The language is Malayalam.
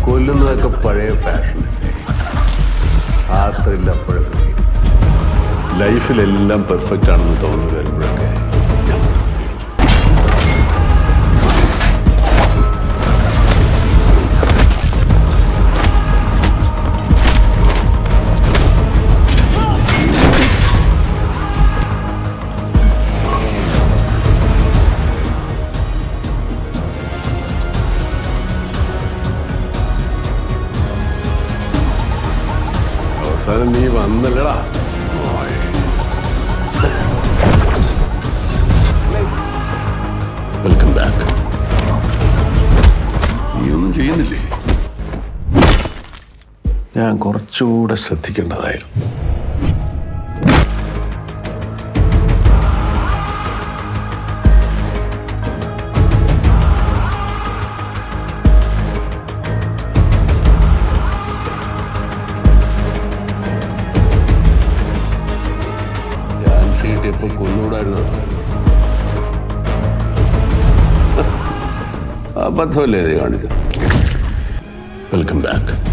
കൊല്ലുന്നതൊക്കെ പഴയ ഫാഷൻ ആ ത്രില്ല അപ്പോഴൊക്കെ തീരും. ലൈഫിലെല്ലാം പെർഫെക്റ്റ് ആണെന്ന് തോന്നുന്നു വരുമ്പോഴൊക്കെ ഞാൻ അവസാനം നീ വന്നല്ലടാ വെൽക്കം ബാക്ക് നീ ഒന്നും ചെയ്യുന്നില്ലേ ഞാൻ കുറച്ചുകൂടെ ശ്രദ്ധിക്കേണ്ടതായിരുന്നു ഞാൻ ഷീട്ടിയപ്പോ കൊന്നൂടായിരുന്നു അബദ്ധമല്ലേ ഇത് കാണിച്ചത് വെൽക്കം ബാക്ക്